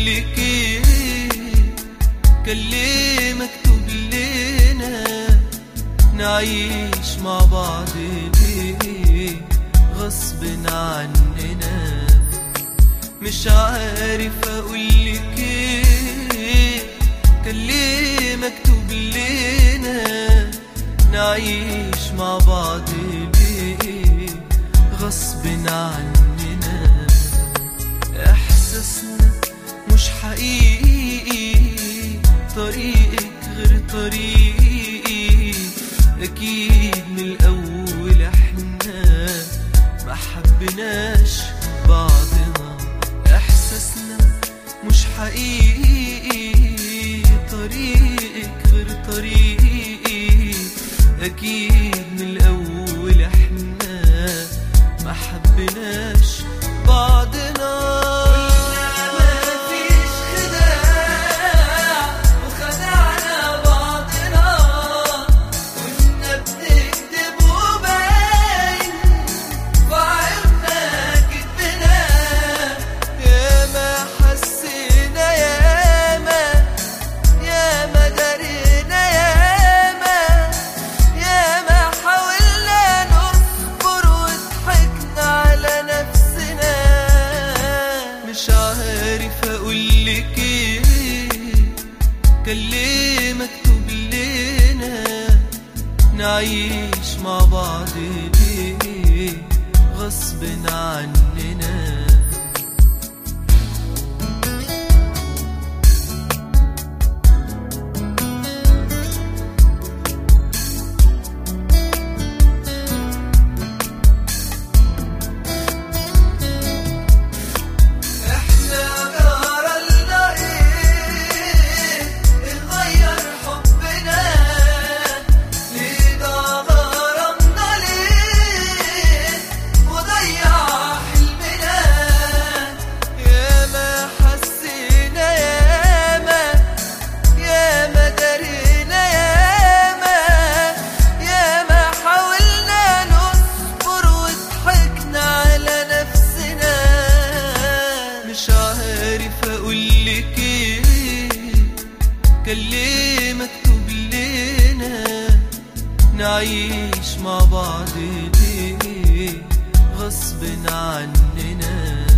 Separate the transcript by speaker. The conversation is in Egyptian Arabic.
Speaker 1: اقولك ايه كان ليه مكتوب لنا نعيش مع بعض ليه غصب عننا مش عارف اقولك ايه كان ليه مكتوب لنا نعيش مع بعض ليه غصب عننا احساسنا مش حقيقي طريقك غير طريقي اكيد من الاول احنا ما حبناش بعضنا احساسنا مش حقيقي طريقك غير طريقي اكيد من الاول احنا ما حبناش بعضنا مفيش خداع وخدعنا بعضنا كنا بنكذب وباين وعرفنا كدبنا ياما حسينا ياما ياما درينا ياما ياما حاولنا نصبر وضحكنا على نفسنا مش عارف اقولك ايه كان ليه مكتوب لنا نعيش مع بعض ليه غصب عننا احنا جرالنا ايه اتغير حبنا ليه ده غرامنا ليه وضيع حلمنا ياما حسينا ياما ياما درينا ياما ياما حاولنا نصبر وضحكنا على نفسنا مش عارف اقولك ايه كان ليه مكتوب لنا نعيش مع بعض ليه غصب عننا